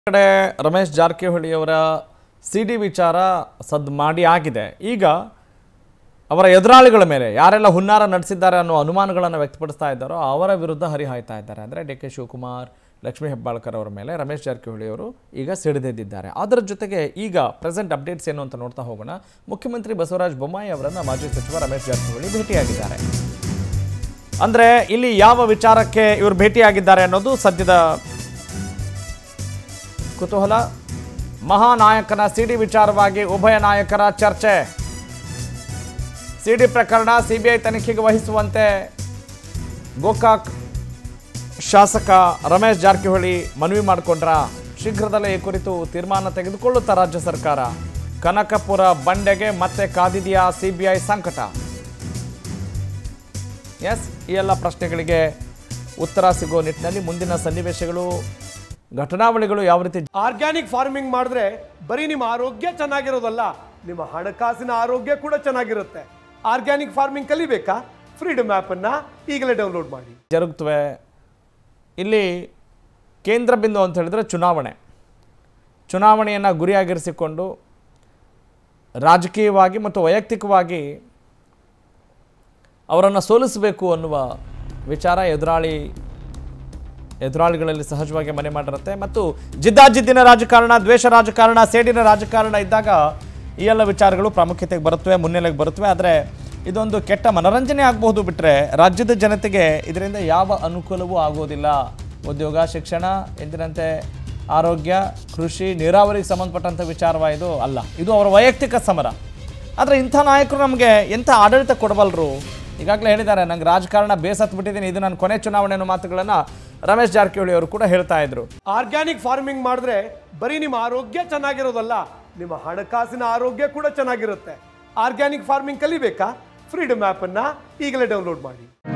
ಕಡೆ Ramesh ಜಾರಕಿಹೊಳಿಯವರ C D ವಿಚಾರ ಸದ್ ಮಾಡಿ ಆಗಿದೆ ಈಗ ಅವರ ಎದುರಾಳಿಗಳ ಮೇಲೆ ಯಾರೆಲ್ಲ ಹುನ್ನಾರ ನಡೆಸಿದ್ದಾರೆ ಅನ್ನೋ ಅನುಮಾನಗಳನ್ನು ವ್ಯಕ್ತಪಡಿಸ್ತಾ ಇದ್ದಾರೋ ಅವರ ವಿರುದ್ಧ ಹರಿಹಾಯ್ತಾ ಇದ್ದಾರೆ ಅಂದರೆ ಡಿ ಕೆ ಶಿವಕುಮಾರ್ ಲಕ್ಷ್ಮೀ ಹೆಬ್ಬಾಳ್ಕರ್ ಅವರ ಮೇಲೆ ರಮೇಶ್ ಜಾರಕಿಹೊಳಿ ಅವರು ಈಗ ಸಿಡಿದೆದ್ದಿದ್ದಾರೆ ಅದರ ಜೊತೆಗೆ ಈಗ ಪ್ರೆಸೆಂಟ್ ಅಪ್ಡೇಟ್ಸ್ ಏನು ಅಂತ ನೋಡ್ತಾ ಹೋಗೋಣ ಮುಖ್ಯಮಂತ್ರಿ ಬಸವರಾಜ ಬೊಮ್ಮಾಯಿ ಅವರನ್ನು ಮಾಜಿ ಸಚಿವ ರಮೇಶ್ ಜಾರಕಿಹೊಳಿ ಭೇಟಿಯಾಗಿದ್ದಾರೆ ಅಂದರೆ ಇಲ್ಲಿ ಯಾವ ವಿಚಾರಕ್ಕೆ ಇವರು ಭೇಟಿಯಾಗಿದ್ದಾರೆ ಅನ್ನೋದು ಸದ್ಯದ ಕುತೂಹಲ ಮಹಾನಾಯಕನ ಸಿಡಿ ವಿಚಾರವಾಗಿ ಉಭಯ ನಾಯಕರ ಚರ್ಚೆ ಸಿಡಿ ಪ್ರಕರಣ ಸಿಬಿಐ ತನಿಖೆಗೆ ವಹಿಸುವಂತೆ ಗೋಕಾಕ್ ಶಾಸಕ ರಮೇಶ್ ಜಾರಕಿಹೊಳಿ ಮನವಿ ಮಾಡಿಕೊಂಡ್ರ ಶೀಘ್ರದಲ್ಲೇ ಈ ಕುರಿತು ತೀರ್ಮಾನ ತೆಗೆದುಕೊಳ್ಳುತ್ತಾ ರಾಜ್ಯ ಸರ್ಕಾರ ಕನಕಪುರ ಬಂಡೆಗೆ ಮತ್ತೆ ಕಾದಿದೆಯಾ ಸಿಬಿಐ ಸಂಕಟ ಎಸ್ ಈ ಎಲ್ಲ ಪ್ರಶ್ನೆಗಳಿಗೆ ಉತ್ತರ ಸಿಗೋ ನಿಟ್ಟಿನಲ್ಲಿ ಮುಂದಿನ ಸನ್ನಿವೇಶಗಳು ಘಟನಾವಳಿಗಳು ಯಾವ ರೀತಿ ಆರ್ಗ್ಯಾನಿಕ್ ಫಾರ್ಮಿಂಗ್ ಮಾಡಿದ್ರೆ ಬರೀ ನಿಮ್ಮ ಆರೋಗ್ಯ ಚೆನ್ನಾಗಿರೋದಲ್ಲ ನಿಮ್ಮ ಹಣಕಾಸಿನ ಆರೋಗ್ಯ ಕೂಡ ಚೆನ್ನಾಗಿರುತ್ತೆ ಆರ್ಗ್ಯಾನಿಕ್ ಫಾರ್ಮಿಂಗ್ ಕಲಿಬೇಕಾ ಫ್ರೀಡಮ್ ಅನ್ನ ಈಗಲೇ ಡೌನ್ಲೋಡ್ ಮಾಡಿ ಜರುಗುತ್ತವೆ ಇಲ್ಲಿ ಕೇಂದ್ರ ಬಿಂದು ಅಂತ ಹೇಳಿದ್ರೆ ಚುನಾವಣೆ ಚುನಾವಣೆಯನ್ನು ಗುರಿಯಾಗಿರಿಸಿಕೊಂಡು ರಾಜಕೀಯವಾಗಿ ಮತ್ತು ವೈಯಕ್ತಿಕವಾಗಿ ಅವರನ್ನು ಸೋಲಿಸಬೇಕು ಅನ್ನುವ ವಿಚಾರ ಎದುರಾಳಿ ಎದುರಾಳಿಗಳಲ್ಲಿ ಸಹಜವಾಗಿ ಮನೆ ಮಾಡಿರುತ್ತೆ ಮತ್ತು ಜಿದ್ದಾಜಿದ್ದಿನ ರಾಜಕಾರಣ ದ್ವೇಷ ರಾಜಕಾರಣ ಸೇಡಿನ ರಾಜಕಾರಣ ಇದ್ದಾಗ ಈ ಎಲ್ಲ ವಿಚಾರಗಳು ಪ್ರಾಮುಖ್ಯತೆಗೆ ಬರುತ್ತವೆ ಮುನ್ನೆಲೆಗೆ ಬರುತ್ತವೆ ಆದರೆ ಇದೊಂದು ಕೆಟ್ಟ ಮನರಂಜನೆ ಆಗಬಹುದು ಬಿಟ್ಟರೆ ರಾಜ್ಯದ ಜನತೆಗೆ ಇದರಿಂದ ಯಾವ ಅನುಕೂಲವೂ ಆಗೋದಿಲ್ಲ ಉದ್ಯೋಗ ಶಿಕ್ಷಣ ಎಂದಿನಂತೆ ಆರೋಗ್ಯ ಕೃಷಿ ನೀರಾವರಿಗೆ ಸಂಬಂಧಪಟ್ಟಂಥ ವಿಚಾರವ ಇದು ಅಲ್ಲ ಇದು ಅವರ ವೈಯಕ್ತಿಕ ಸಮರ ಆದರೆ ಇಂಥ ನಾಯಕರು ನಮಗೆ ಎಂಥ ಆಡಳಿತ ಕೊಡಬಲ್ಲರು ಈಗಾಗಲೇ ಹೇಳಿದ್ದಾರೆ ನಂಗೆ ರಾಜಕಾರಣ ಬೇಸತ್ತು ಬಿಟ್ಟಿದ್ದೀನಿ ಇದು ನನ್ನ ಕೊನೆ ಚುನಾವಣೆ ಅನ್ನೋ ಮಾತುಗಳನ್ನು ರಮೇಶ್ ಜಾರಕಿಹೊಳಿ ಅವರು ಕೂಡ ಹೇಳ್ತಾ ಇದ್ರು ಆರ್ಗ್ಯಾನಿಕ್ ಫಾರ್ಮಿಂಗ್ ಮಾಡಿದ್ರೆ ಬರೀ ನಿಮ್ಮ ಆರೋಗ್ಯ ಚೆನ್ನಾಗಿರೋದಲ್ಲ ನಿಮ್ಮ ಹಣಕಾಸಿನ ಆರೋಗ್ಯ ಕೂಡ ಚೆನ್ನಾಗಿರುತ್ತೆ ಆರ್ಗ್ಯಾನಿಕ್ ಫಾರ್ಮಿಂಗ್ ಕಲಿಬೇಕಾ ಫ್ರೀಡಮ್ ಅನ್ನ ಈಗಲೇ ಡೌನ್ಲೋಡ್ ಮಾಡಿ